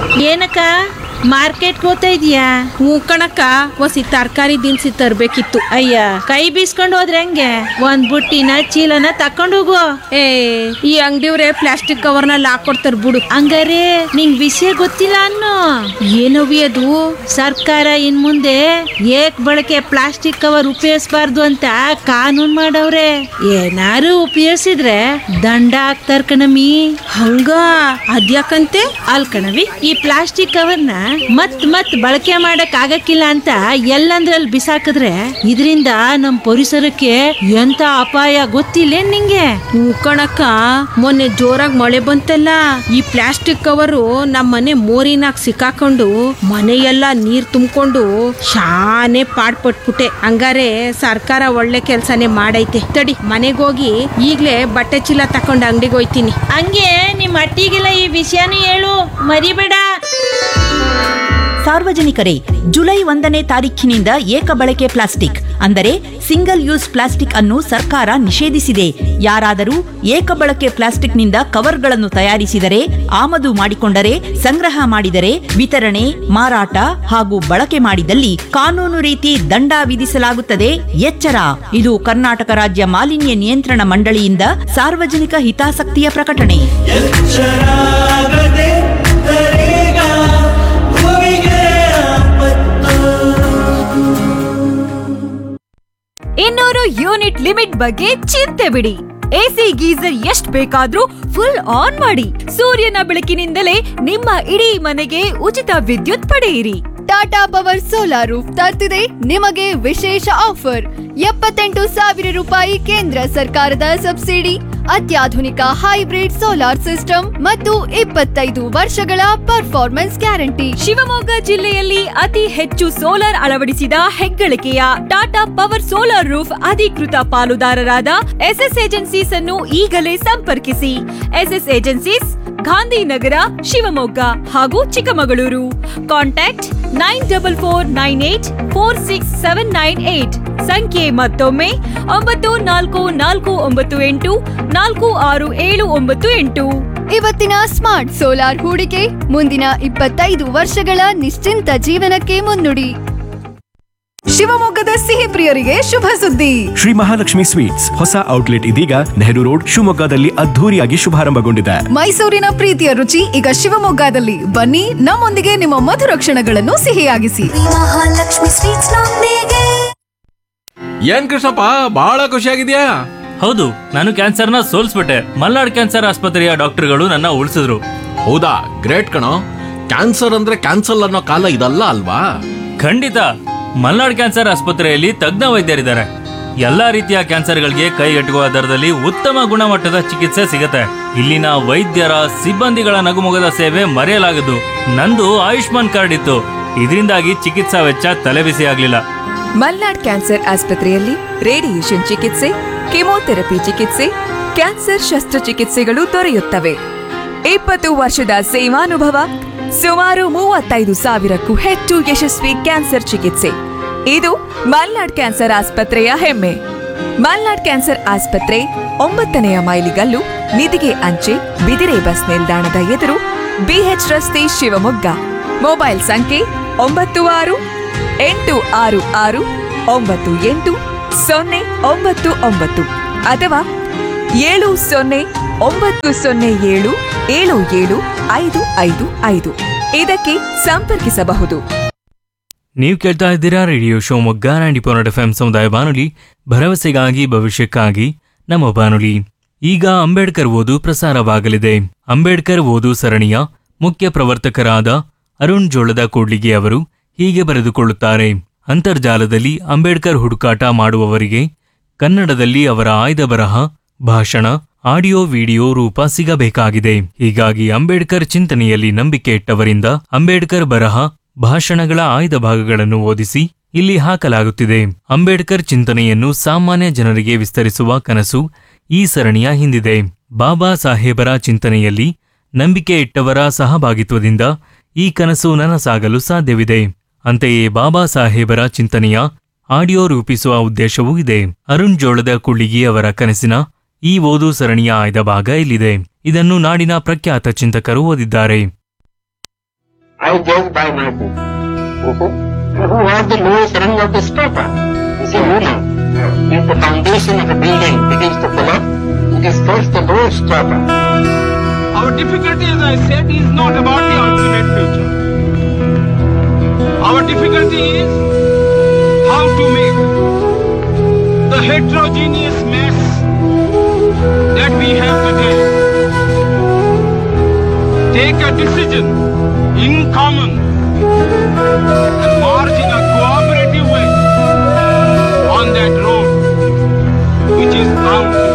ಏನಕ್ಕ ಮಾರ್ಕೆಟ್ಗೆ ಹೋಗ್ತಾ ಇದೀಯಾ ಹ್ಞೂ ಕಣಕ್ಕ ಒಸಿ ತರಕಾರಿ ದಿನಸಿ ತರ್ಬೇಕಿತ್ತು ಅಯ್ಯ ಕೈ ಬೀಸ್ಕೊಂಡು ಹೋದ್ರೆ ಹೆಂಗೆ ಒಂದ್ ಬುಟ್ಟಿನ ಚೀಲನ ತಕೊಂಡು ಹೋಗು ಏ ಈ ಅಂಗಡಿಯವ್ರೆ ಪ್ಲಾಸ್ಟಿಕ್ ಕವರ್ನಲ್ಲಿ ಹಾಕೊಡ್ತಾರ ಬಿಡು ಹಂಗಾರೆ ನಿಂಗ್ ವಿಷಯ ಗೊತ್ತಿಲ್ಲ ಅನ್ನೋ ಏನವಿ ಅದು ಸರ್ಕಾರ ಇನ್ ಮುಂದೆ ಏಕ್ ಬಳಕೆ ಪ್ಲಾಸ್ಟಿಕ್ ಕವರ್ ಉಪಯೋಗಿಸಬಾರ್ದು ಅಂತ ಕಾನೂನ್ ಮಾಡವ್ರೆ ಏನಾರು ಉಪಯೋಗಿಸಿದ್ರೆ ದಂಡ ಹಾಕ್ತಾರ ಕಣಮಿ ಹಂಗ ಅದ್ಯಾಕಂತೆ ಅಲ್ ಕಣವಿ ಈ ಪ್ಲಾಸ್ಟಿಕ್ ಕವರ್ನ ಮತ್ ಮತ್ ಬಳಕೆ ಮಾಡಕ್ ಆಗಕ್ಕಿಲ್ಲ ಅಂತ ಎಲ್ಲಂದ್ರಲ್ಲಿ ಬಿಸಾಕಿದ್ರೆ ಇದರಿಂದ ನಮ್ ಪರಿಸರಕ್ಕೆ ಎಂತ ಅಪಾಯ ಗೊತ್ತಿಲ್ಲ ನಿಂಗೆ ಹ್ಞೂ ಕಣಕ್ಕ ಮೊನ್ನೆ ಜೋರಾಗಿ ಮಳೆ ಬಂತಲ್ಲ ಈ ಪ್ಲಾಸ್ಟಿಕ್ ಕವರು ನಮ್ಮ ಮನೆ ಮೋರಿನಾಗ ಸಿಕ್ಕಾಕೊಂಡು ಮನೆಯೆಲ್ಲ ನೀರ್ ತುಂಬಿಕೊಂಡು ಶಾನೆ ಪಾಡ್ಪಟ್ಬಿಟ್ಟೆ ಹಂಗಾರೆ ಸರ್ಕಾರ ಒಳ್ಳೆ ಕೆಲ್ಸನೇ ಮಾಡೈತೆ ತಡಿ ಮನೆಗೋಗಿ ಈಗ್ಲೇ ಬಟ್ಟೆ ಚೀಲ ತಕೊಂಡು ಅಂಗಡಿಗೆ ಹೋಯ್ತೀನಿ ಹಂಗೆ ನಿಮ್ ಅಟ್ಟಿಗೆಲ್ಲ ಈ ವಿಷಯನೂ ಹೇಳು ಮರಿಬೇಡ ಸಾರ್ವಜನಿಕರೇ ಜುಲೈ ಒಂದನೇ ತಾರೀಖಿನಿಂದ ಏಕ ಬಳಕೆ ಪ್ಲಾಸ್ಟಿಕ್ ಅಂದರೆ ಸಿಂಗಲ್ ಯೂಸ್ ಪ್ಲಾಸ್ಟಿಕ್ ಅನ್ನು ಸರ್ಕಾರ ನಿಷೇಧಿಸಿದೆ ಯಾರಾದರೂ ಏಕ ಬಳಕೆ ಪ್ಲಾಸ್ಟಿಕ್ನಿಂದ ಕವರ್ಗಳನ್ನು ತಯಾರಿಸಿದರೆ ಆಮದು ಮಾಡಿಕೊಂಡರೆ ಸಂಗ್ರಹ ಮಾಡಿದರೆ ವಿತರಣೆ ಮಾರಾಟ ಹಾಗೂ ಬಳಕೆ ಮಾಡಿದಲ್ಲಿ ಕಾನೂನು ರೀತಿ ದಂಡ ವಿಧಿಸಲಾಗುತ್ತದೆ ಎಚ್ಚರ ಇದು ಕರ್ನಾಟಕ ರಾಜ್ಯ ಮಾಲಿನ್ಯ ನಿಯಂತ್ರಣ ಮಂಡಳಿಯಿಂದ ಸಾರ್ವಜನಿಕ ಹಿತಾಸಕ್ತಿಯ ಪ್ರಕಟಣೆ ಎಚ್ಚರಾಗದೆ ತರೇಗ ಭುವಿಗೆ ಆಪತ್ತು ಇನ್ನೂರು ಯೂನಿಟ್ ಲಿಮಿಟ್ ಬಗ್ಗೆ ಚಿಂತೆ ಬಿಡಿ ಎಸಿ ಗೀಸರ್ ಎಷ್ಟ್ ಬೇಕಾದ್ರೂ ಫುಲ್ ಆನ್ ಮಾಡಿ ಸೂರ್ಯನ ಬೆಳಕಿನಿಂದಲೇ ನಿಮ್ಮ ಇಡೀ ಮನೆಗೆ ಉಚಿತ ವಿದ್ಯುತ್ ಪಡೆಯಿರಿ ಟಾಟಾ ಪವರ್ ಸೋಲಾರ್ ರೂಫ್ ತರ್ತಿದೆ ನಿಮಗೆ ವಿಶೇಷ ಆಫರ್ ಎಪ್ಪತ್ತೆಂಟು ಸಾವಿರ ರೂಪಾಯಿ ಕೇಂದ್ರ ಸರ್ಕಾರದ ಸಬ್ಸಿಡಿ ಅತ್ಯಾಧುನಿಕ ಹೈಬ್ರಿಡ್ ಸೋಲಾರ್ ಸಿಸ್ಟಮ್ ಮತ್ತು ಇಪ್ಪತ್ತೈದು ವರ್ಷಗಳ ಪರ್ಫಾರ್ಮೆನ್ಸ್ ಗ್ಯಾರಂಟಿ ಶಿವಮೊಗ್ಗ ಜಿಲ್ಲೆಯಲ್ಲಿ ಅತಿ ಹೆಚ್ಚು ಸೋಲಾರ್ ಅಳವಡಿಸಿದ ಹೆಗ್ಗಳಿಕೆಯ ಟಾಟಾ ಪವರ್ ಸೋಲಾರ್ ರೂಫ್ ಅಧಿಕೃತ ಪಾಲುದಾರರಾದ ಎಸ್ಎಸ್ ಏಜೆನ್ಸೀಸ್ ಅನ್ನು ಈಗಲೇ ಸಂಪರ್ಕಿಸಿ ಎಸ್ಎಸ್ ಏಜೆನ್ಸೀಸ್ ಗಾಂಧಿನಗರ ಶಿವಮೊಗ್ಗ ಹಾಗೂ Chikkamagaluru contact nine double four nine eight four six seven nine eight ಸಂಖ್ಯೆ ಮತ್ತೊಮ್ಮೆ ಒಂಬತ್ತು ನಾಲ್ಕು ನಾಲ್ಕು ಒಂಬತ್ತು ಎಂಟು ನಾಲ್ಕು ಆರು ಏಳು ಒಂಬತ್ತು ಎಂಟು ಇವತ್ತಿನ ಸ್ಮಾರ್ಟ್ ಸೋಲಾರ್ ಹೂಡಿಕೆ ಮುಂದಿನ ಇಪ್ಪತ್ತೈದು ವರ್ಷಗಳ ನಿಶ್ಚಿಂತ ಜೀವನಕ್ಕೆ ಮುನ್ನುಡಿ ಶಿವಮೊಗ್ಗದ ಸಿಹಿ ಪ್ರಿಯರಿಗೆ ಶುಭ ಸುದ್ದಿ ಶ್ರೀ ಮಹಾಲಕ್ಷ್ಮಿ ಸ್ವೀಟ್ಸ್ ಹೊಸ ಔಟ್ಲೆಟ್ ಇದೀಗ ನೆಹರು ರೋಡ್ ಶಿವಮೊಗ್ಗದಲ್ಲಿ ಅದ್ಧೂರಿಯಾಗಿ ಶುಭಾರಂಭಗೊಂಡಿದೆ ಮೈಸೂರಿನ ಪ್ರೀತಿಯ ರುಚಿ ಈಗ ಶಿವಮೊಗ್ಗದಲ್ಲಿ ಬನ್ನಿ ನಮ್ಮೊಂದಿಗೆ ನಿಮ್ಮ ಮಧುರ ಕ್ಷಣಗಳನ್ನು ಸಿಹಿಯಾಗಿಸಿ ಏನ್ ಕೃಷ್ಣಪ್ಪ ಬಹಳ ಖುಷಿಯಾಗಿದ್ಯಾ ಹೌದು ನಾನು ಕ್ಯಾನ್ಸರ್ನ ಸೋಲ್ಸ್ಬಿಟ್ಟೆ ಮಲ್ನಾಡ್ ಕ್ಯಾನ್ಸರ್ ಆಸ್ಪತ್ರೆಯ ಡಾಕ್ಟರ್ಗಳು ನನ್ನ ಉಳಿಸಿದ್ರು ಹೌದಾ ಗ್ರೇಟ್ ಕಣೋ ಕ್ಯಾನ್ಸರ್ ಅಂದ್ರೆ ಕ್ಯಾನ್ಸಲ್ ಅನ್ನೋ ಕಾಲ ಇದಲ್ಲ ಅಲ್ವಾ ಖಂಡಿತ ಮಲ್ನಾಡ್ ಕ್ಯಾನ್ಸರ್ ಆಸ್ಪತ್ರೆಯಲ್ಲಿ ತಜ್ಞ ವೈದ್ಯರಿದ್ದಾರೆ ಎಲ್ಲಾ ರೀತಿಯ ಕ್ಯಾನ್ಸರ್ಗಳಿಗೆ ಕೈಗೆಟುಕುವ ದರದಲ್ಲಿ ಉತ್ತಮ ಗುಣಮಟ್ಟದ ಚಿಕಿತ್ಸೆ ಸಿಗುತ್ತೆ ಇಲ್ಲಿನ ವೈದ್ಯರ ಸಿಬ್ಬಂದಿಗಳ ನಗುಮೊಗದ ಸೇವೆ ಮರೆಯಲಾಗದು ನಂದು ಆಯುಷ್ಮಾನ್ ಕಾರ್ಡ್ ಇತ್ತು ಇದರಿಂದಾಗಿ ಚಿಕಿತ್ಸಾ ವೆಚ್ಚ ತಲೆಬಿಸಿ ಆಗ್ಲಿಲ್ಲ ಮಲ್ನಾಡ್ ಕ್ಯಾನ್ಸರ್ ಆಸ್ಪತ್ರೆಯಲ್ಲಿ ರೇಡಿಯೇಷನ್ ಚಿಕಿತ್ಸೆ ಕೆಮೊಥೆರಪಿ ಚಿಕಿತ್ಸೆ ಕ್ಯಾನ್ಸರ್ ಶಸ್ತ್ರಚಿಕಿತ್ಸೆಗಳು ದೊರೆಯುತ್ತವೆ ಇಪ್ಪತ್ತು ವರ್ಷದ ಸೇವಾನುಭವ ಸುಮಾರು ಮೂವತ್ತೈದು ಸಾವಿರಕ್ಕೂ ಹೆಚ್ಚು ಯಶಸ್ವಿ ಕ್ಯಾನ್ಸರ್ ಚಿಕಿತ್ಸೆ ಇದು ಮಲ್ನಾಡ್ ಕ್ಯಾನ್ಸರ್ ಆಸ್ಪತ್ರೆಯ ಹೆಮ್ಮೆ ಮಲ್ನಾಡ್ ಕ್ಯಾನ್ಸರ್ ಆಸ್ಪತ್ರೆ ಒಂಬತ್ತನೆಯ ಮೈಲಿಗಲ್ಲು ನಿಧಿಗೆ ಅಂಚೆ ಬಿದಿರೆ ಬಸ್ ನಿಲ್ದಾಣದ ಎದುರು ಬಿಎಚ್ ರಸ್ತೆ ಶಿವಮೊಗ್ಗ ಮೊಬೈಲ್ ಸಂಖ್ಯೆ ಒಂಬತ್ತು ಆರು ಎಂಟು ಆರು ಆರು ಒಂಬತ್ತು ಎಂಟು ಸೊನ್ನೆ ಒಂಬತ್ತು ಒಂಬತ್ತು ಅಥವಾ ಏಳು ಸೊನ್ನೆ ಒಂಬತ್ತು ಸೊನ್ನೆ ಏಳು ಏಳು ಏಳು ಐದು ಐದು ಐದು ಇದಕ್ಕೆ ಸಂಪರ್ಕಿಸಬಹುದು ನೀವು ಕೇಳ್ತಾ ಇದ್ದೀರಾ radio Shivamogga ninety point F M ಸಮುದಾಯ ಬಾನುಲಿ ಭರವಸೆಗಾಗಿ ಭವಿಷ್ಯಕ್ಕಾಗಿ ನಮ್ಮ ಬಾನುಲಿ ಈಗ ಅಂಬೇಡ್ಕರ್ ಓದು ಪ್ರಸಾರವಾಗಲಿದೆ ಅಂಬೇಡ್ಕರ್ ಓದು ಸರಣಿಯ ಮುಖ್ಯ ಪ್ರವರ್ತಕರಾದ ಅರುಣ್ ಜೋಳದ ಕೂಡ್ಲಿಗೆ ಅವರು ಹೀಗೆ ಬರೆದುಕೊಳ್ಳುತ್ತಾರೆ ಅಂತರ್ಜಾಲದಲ್ಲಿ ಅಂಬೇಡ್ಕರ್ ಹುಡುಕಾಟ ಮಾಡುವವರಿಗೆ ಕನ್ನಡದಲ್ಲಿ ಅವರ ಆಯ್ದ ಬರಹ ಭಾಷಣ ಆಡಿಯೋ ವಿಡಿಯೋ ರೂಪ ಸಿಗಬೇಕಾಗಿದೆ ಹೀಗಾಗಿ ಅಂಬೇಡ್ಕರ್ ಚಿಂತನೆಯಲ್ಲಿ ನಂಬಿಕೆ ಇಟ್ಟವರಿಂದ ಅಂಬೇಡ್ಕರ್ ಬರಹ ಭಾಷಣಗಳ ಆಯ್ದ ಭಾಗಗಳನ್ನು ಓದಿಸಿ ಇಲ್ಲಿ ಹಾಕಲಾಗುತ್ತಿದೆ ಅಂಬೇಡ್ಕರ್ ಚಿಂತನೆಯನ್ನು ಸಾಮಾನ್ಯ ಜನರಿಗೆ ವಿಸ್ತರಿಸುವ ಕನಸು ಈ ಸರಣಿಯ ಹಿಂದಿದೆ ಬಾಬಾ ಸಾಹೇಬರ ಚಿಂತನೆಯಲ್ಲಿ ನಂಬಿಕೆ ಇಟ್ಟವರ ಸಹಭಾಗಿತ್ವದಿಂದ ಈ ಕನಸು ನನಸಾಗಲು ಸಾಧ್ಯವಿದೆ ಅಂತೆಯೇ ಬಾಬಾ ಸಾಹೇಬರ ಚಿಂತನೆಯ ಆಡಿಯೋ ರೂಪಿಸುವ ಉದ್ದೇಶವೂ ಇದೆ ಅರುಣ್ ಜೋಳದ ಕುಳ್ಳಿಗಿ ಅವರ ಕನಸಿನ ಈ ಓದು ಸರಣಿಯ ಆಯ್ದ ಭಾಗ ಇಲ್ಲಿದೆ ಇದನ್ನು ನಾಡಿನ ಪ್ರಖ್ಯಾತ ಚಿಂತಕರು ಓದಿದ್ದಾರೆ I judge by my book. Who has the lowest rung of the stopper? Is a ruler. If the foundation of a building begins to collapse, it is first the lowest stopper. Our difficulty, as I said, is not about the ultimate future. Our difficulty is how to make the heterogeneous mess that we have today take a decision in common and march in a cooperative way on that road which is bound to